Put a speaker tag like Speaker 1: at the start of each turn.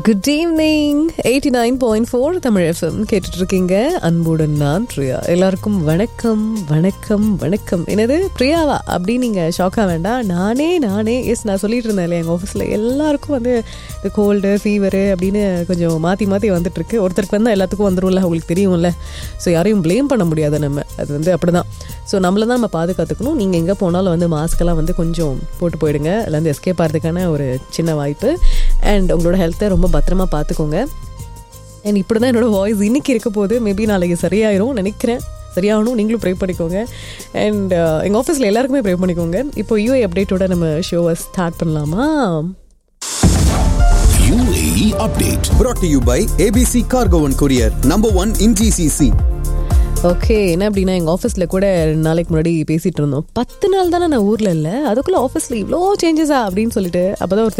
Speaker 1: Good evening eighty nine point four Tamil FM கேட்டுட்டு இருக்கீங்க அன்புடன் நான் பிரியா எல்லாருக்கும் வணக்கம் வணக்கம் வணக்கம் என்னது பிரியாவா அப்படின்னு நீங்கள் ஷாக்காக வேண்டாம் நானே நானே எஸ் நான் சொல்லிட்டு இருந்தேன் இல்லையா எங்கள் ஆஃபீஸில் எல்லாருக்கும் வந்து இந்த கோல்டு ஃபீவரு அப்படின்னு கொஞ்சம் மாற்றி மாற்றி வந்துட்டுருக்கு ஒருத்தருக்கு வந்தால் எல்லாத்துக்கும் வந்துரும்ல உங்களுக்கு தெரியும்ல ஸோ யாரையும் ப்ளேம் பண்ண முடியாது நம்ம அது வந்து அப்படி தான் ஸோ நம்மளை தான் நம்ம பாதுகாத்துக்கணும் நீங்கள் எங்கே போனாலும் வந்து மாஸ்க்கெல்லாம் வந்து கொஞ்சம் போட்டு போயிடுங்க அதுலேருந்து எஸ்கேப் ஆகிறதுக்கான ஒரு சின்ன வாய்ப்பு அண்ட் உங்களோட ஹெல்த்தை ரொம்ப பத்திரமா பார்த்துக்கோங்க அண்ட் இப்படி தான் என்னோட வாய்ஸ் இன்னைக்கு இருக்க போது மேபி நாளைக்கு சரியாயிரும் நினைக்கிறேன் சரியாகணும் நீங்களும் ப்ரே பண்ணிக்கோங்க அண்ட் எங்கள் ஆஃபீஸில் எல்லாருக்குமே ப்ரே பண்ணிக்கோங்க இப்போ யூஏ அப்டேட்டோட நம்ம ஷோவை ஸ்டார்ட் பண்ணலாமா
Speaker 2: UAE update.
Speaker 3: brought to you by ABC Cargo and Courier, number one in GCC.
Speaker 1: Okay என்ன அப்படின்னா எங்கள் ஆஃபீஸில் கூட ரெண்டு நாளைக்கு முன்னாடி பேசிகிட்டு இருந்தோம் பத்து நாள் தானே நான் ஊரில் இல்லை அதுக்குள்ளே ஆஃபீஸில் இவ்வளோ சேஞ்சஸா அப்படின்னு சொல்லிட்டு அப்போ தான் ஒருத்தர்